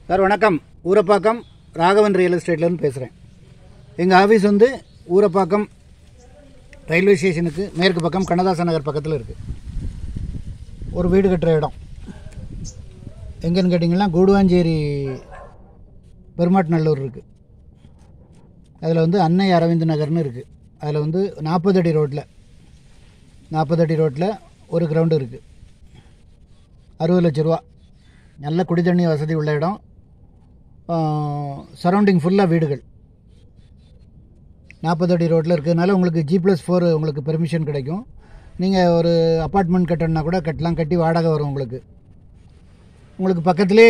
sir வணக்கம் Urapakkam Raghavan real எஸ்டேட்லேருந்து பேசுகிறேன் எங்கள் ஆஃபீஸ் வந்து ஊரப்பாக்கம் ரயில்வே ஸ்டேஷனுக்கு மேற்கு பக்கம் கண்ணதாசன் நகர் பக்கத்தில் இருக்குது ஒரு வீடு கட்டுற இடம் எங்கேன்னு கேட்டிங்கன்னா கூடுவாஞ்சேரி பெருமாட்நல்லூர் இருக்குது அதில் வந்து அன்னை அரவிந்த் நகர்னு இருக்குது அதில் வந்து நாற்பது அடி ரோட்டில் நாற்பது அடி ரோட்டில் ஒரு கிரவுண்டு இருக்குது அறுபது லட்ச ரூபா நல்ல குடிதண்ணி வசதி உள்ள இடம் சரௌண்டிங் ஃபுல்லாக வீடுகள் நாற்பது அடி ரோட்டில் இருக்கிறதுனால உங்களுக்கு ஜி ப்ளஸ் ஃபோர் உங்களுக்கு பெர்மிஷன் கிடைக்கும் நீங்கள் ஒரு அப்பார்ட்மெண்ட் கட்டணுன்னா கூட கட்டலாம் கட்டி வாடகை வரும் உங்களுக்கு உங்களுக்கு பக்கத்திலே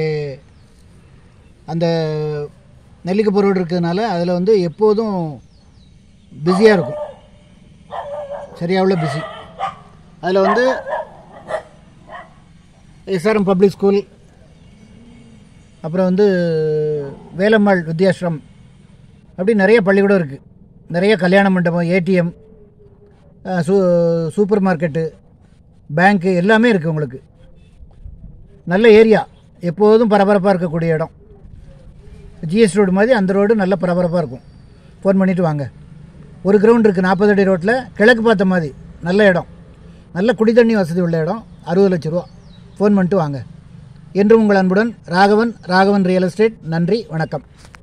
அந்த நெல்லிக்குப்பூர் ரோடு இருக்கிறதுனால அதில் வந்து எப்போதும் பிஸியாக இருக்கும் சரியா உள்ள பிஸி அதில் வந்து எஸ்ஆர்எம் பப்ளிக் ஸ்கூல் அப்புறம் வந்து வேலம்மாள் வித்யாஸ்ரம் அப்படி நிறைய பள்ளிக்கூடம் இருக்குது நிறைய கல்யாண மண்டபம் ஏடிஎம் சூ சூப்பர் மார்க்கெட்டு பேங்க்கு எல்லாமே இருக்குது உங்களுக்கு நல்ல ஏரியா எப்போதும் பரபரப்பாக இருக்கக்கூடிய இடம் ஜிஎஸ் ரோடு மாதிரி அந்த ரோடு நல்ல பரபரப்பாக இருக்கும் ஃபோன் பண்ணிவிட்டு வாங்க ஒரு கிரவுண்ட் இருக்குது நாற்பது அடி ரோட்டில் கிழக்கு பார்த்த மாதிரி நல்ல இடம் நல்ல குடிதண்ணி வசதி உள்ள இடம் அறுபது லட்ச ரூபா ஃபோன் பண்ணிட்டு வாங்க என்றும் உங்கள் அன்புடன் ராகவன் ராகவன் ரியல் எஸ்டேட் நன்றி வணக்கம்